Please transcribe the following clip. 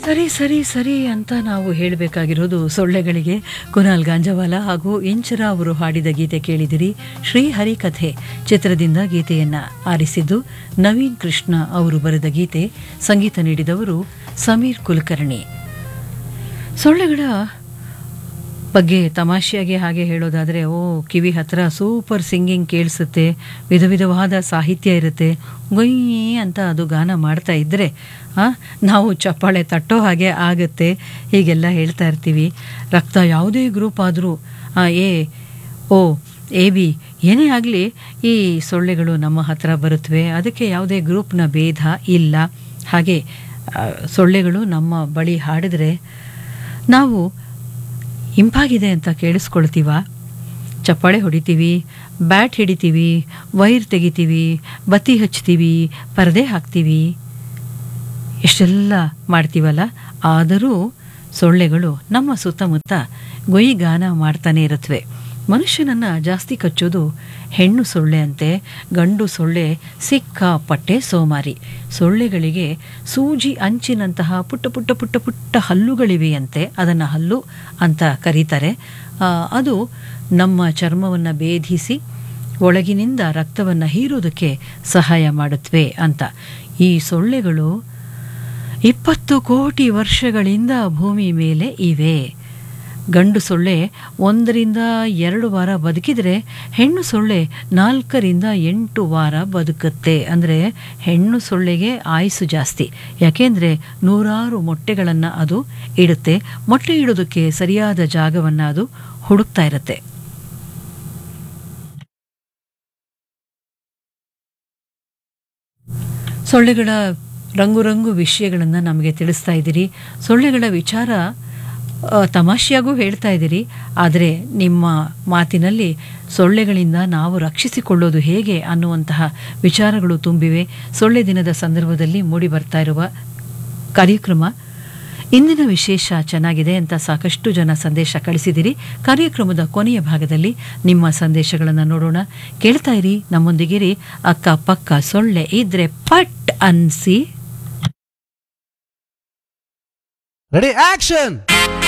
ಸರಿ ಸರಿ ಸರಿ ಅಂತ ನಾವು ಹೇಳಬೇಕಾಗಿರೋದು ಸೊಳ್ಳೆಗಳಿಗೆ ಕುನಾಲ್ ಗಾಂಜವಾಲ ಹಾಗೂ ಇಂಚರ ಅವರು ಹಾಡಿದ ಗೀತೆ ಕೇಳಿದಿರಿ ಶ್ರೀಹರಿ ಕಥೆ ಚಿತ್ರದಿಂದ ಗೀತೆಯನ್ನ ಆರಿಸಿದ್ದು ನವೀನ್ ಕೃಷ್ಣ ಅವರು ಬರೆದ ಗೀತೆ ಸಂಗೀತ ನೀಡಿದವರು ಸಮೀರ್ ಕುಲಕರ್ಣಿ ಸೊಳ್ಳೆಗಳ ಬಗ್ಗೆ ತಮಾಷೆಯಾಗಿ ಹಾಗೆ ಹೇಳೋದಾದರೆ ಓ ಕಿವಿ ಹತ್ರ ಸೂಪರ್ ಸಿಂಗಿಂಗ್ ಕೇಳಿಸುತ್ತೆ ವಿಧ ವಿಧವಾದ ಸಾಹಿತ್ಯ ಇರುತ್ತೆ ಗೊಯ್ಯಿ ಅಂತ ಅದು ಗಾನ ಮಾಡ್ತಾ ಇದ್ದರೆ ನಾವು ಚಪ್ಪಾಳೆ ತಟ್ಟೋ ಹಾಗೆ ಆಗುತ್ತೆ ಹೀಗೆಲ್ಲ ಹೇಳ್ತಾ ಇರ್ತೀವಿ ರಕ್ತ ಯಾವುದೇ ಗ್ರೂಪ್ ಆದರೂ ಎ ಓ ಎ ಬಿ ಏನೇ ಆಗಲಿ ಈ ಸೊಳ್ಳೆಗಳು ನಮ್ಮ ಹತ್ರ ಬರುತ್ತವೆ ಅದಕ್ಕೆ ಯಾವುದೇ ಗ್ರೂಪ್ನ ಭೇದ ಇಲ್ಲ ಹಾಗೆ ಆ, ಸೊಳ್ಳೆಗಳು ನಮ್ಮ ಬಳಿ ಹಾಡಿದ್ರೆ ನಾವು ಇಂಪಾಗಿದೆ ಅಂತ ಕೇಳಿಸ್ಕೊಳ್ತೀವ ಚಪ್ಪಾಳೆ ಹೊಡಿತೀವಿ ಬ್ಯಾಟ್ ಹಿಡಿತೀವಿ ವೈರ್ ತೆಗಿತೀವಿ ಬತ್ತಿ ಹಚ್ತೀವಿ ಪರದೆ ಹಾಕ್ತೀವಿ ಎಷ್ಟೆಲ್ಲ ಮಾಡ್ತೀವಲ್ಲ ಆದರೂ ಸೊಳ್ಳೆಗಳು ನಮ್ಮ ಸುತ್ತಮುತ್ತ ಗೊಯ್ಗಾನ ಮಾಡ್ತಾನೆ ಇರುತ್ತವೆ ಮನುಷ್ಯನನ್ನು ಜಾಸ್ತಿ ಕಚ್ಚೋದು ಹೆಣ್ಣು ಸೊಳ್ಳೆ ಅಂತೆ ಗಂಡು ಸೊಳ್ಳೆ ಸಿಕ್ಕಾಪಟ್ಟೆ ಸೋಮಾರಿ ಸೊಳ್ಳೆಗಳಿಗೆ ಸೂಜಿ ಅಂಚಿನಂತಹ ಪುಟ್ಟ ಪುಟ್ಟ ಪುಟ್ಟ ಪುಟ್ಟ ಹಲ್ಲುಗಳಿವೆಯಂತೆ ಅದನ್ನು ಹಲ್ಲು ಅಂತ ಕರೀತಾರೆ ಆ, ಅದು ನಮ್ಮ ಚರ್ಮವನ್ನು ಭೇದಿಸಿ ಒಳಗಿನಿಂದ ರಕ್ತವನ್ನು ಹೀರೋದಕ್ಕೆ ಸಹಾಯ ಮಾಡುತ್ತವೆ ಅಂತ ಈ ಸೊಳ್ಳೆಗಳು ಇಪ್ಪತ್ತು ಕೋಟಿ ವರ್ಷಗಳಿಂದ ಭೂಮಿ ಮೇಲೆ ಇವೆ ಗಂಡು ಸೊಳ್ಳೆ ಒಂದರಿಂದ ಎರಡು ವಾರ ಬದುಕಿದರೆ ಹೆಣ್ಣು ಸೊಳ್ಳೆ ನಾಲ್ಕರಿಂದ ಎಂಟು ವಾರ ಬದುಕುತ್ತೆ ಅಂದರೆ ಹೆಣ್ಣು ಸೊಳ್ಳೆಗೆ ಆಯುಸ್ಸು ಜಾಸ್ತಿ ಯಾಕೆಂದರೆ ನೂರಾರು ಮೊಟ್ಟೆಗಳನ್ನು ಅದು ಇಡುತ್ತೆ ಮೊಟ್ಟೆ ಇಡೋದಕ್ಕೆ ಸರಿಯಾದ ಜಾಗವನ್ನು ಅದು ಹುಡುಕ್ತಾ ಇರುತ್ತೆ ಸೊಳ್ಳೆಗಳ ರಂಗು ರಂಗು ವಿಷಯಗಳನ್ನು ನಮಗೆ ತಿಳಿಸ್ತಾ ಇದ್ದೀರಿ ಸೊಳ್ಳೆಗಳ ವಿಚಾರ ಆ, ತಮಾಷೆಯಾಗೂ ಹೇಳ್ತಾ ಇದ್ದೀರಿ ಆದರೆ ನಿಮ್ಮ ಮಾತಿನಲ್ಲಿ ಸೊಳ್ಳೆಗಳಿಂದ ನಾವು ರಕ್ಷಿಸಿಕೊಳ್ಳೋದು ಹೇಗೆ ಅನ್ನುವಂತಹ ವಿಚಾರಗಳು ತುಂಬಿವೆ ಸೊಳ್ಳೆ ದಿನದ ಸಂದರ್ಭದಲ್ಲಿ ಮೂಡಿ ಬರ್ತಾ ಇರುವ ಕಾರ್ಯಕ್ರಮ ಇಂದಿನ ವಿಶೇಷ ಚೆನ್ನಾಗಿದೆ ಅಂತ ಸಾಕಷ್ಟು ಜನ ಸಂದೇಶ ಕಳಿಸಿದಿರಿ ಕಾರ್ಯಕ್ರಮದ ಕೊನೆಯ ಭಾಗದಲ್ಲಿ ನಿಮ್ಮ ಸಂದೇಶಗಳನ್ನು ನೋಡೋಣ ಕೇಳ್ತಾ ಇರಿ ನಮ್ಮೊಂದಿಗಿರಿ ಅಕ್ಕ ಪಕ್ಕ ಸೊಳ್ಳೆ ಇದ್ರೆ ಪಟ್ ಅನ್ಸಿ ರೆಡಿ ಆಕ್ಷನ್